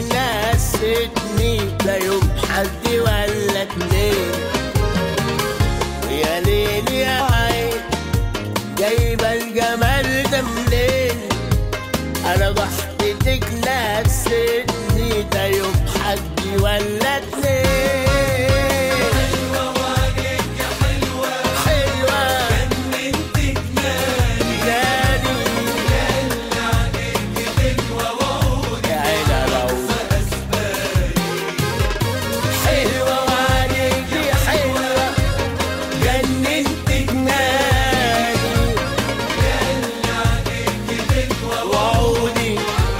نستني لا يوم حد ولا اتنين ويا ليل يا عين جايبه الجمال ده منين انا ضحكتك نستني ده يوم حد ولا اتنين حلوة نادي يا عين العود حلوة وعليكي حلوة جننتك نادي وعودي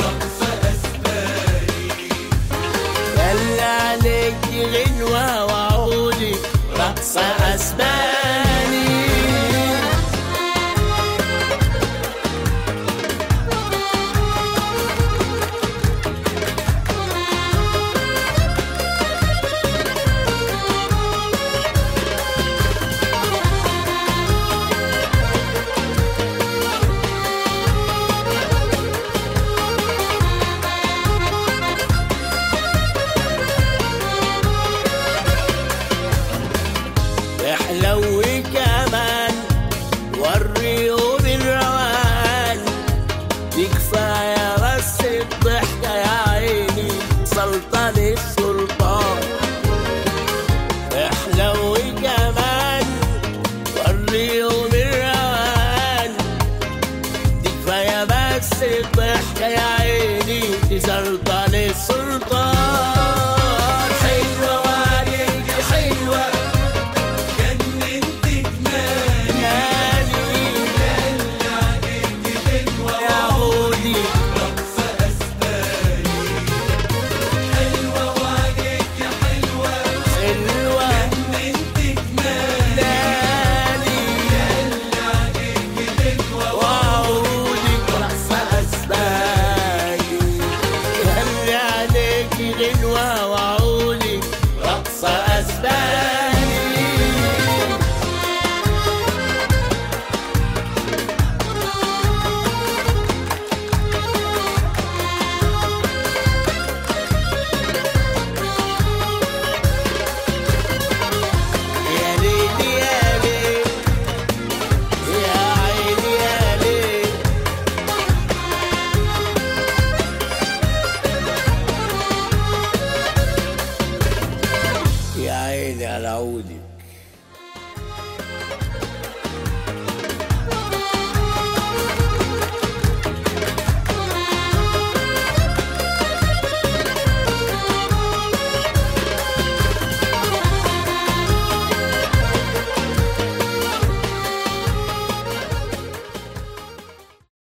يلا عليكي غنوة وعودي رقصة أسباني احلو كمان وريهم الروان دي كفاية بس الضحكة يا عيني سلطان السلطان احلو كمان وريهم الروان دي كفاية بس الضحكة يا عيني دي سلطان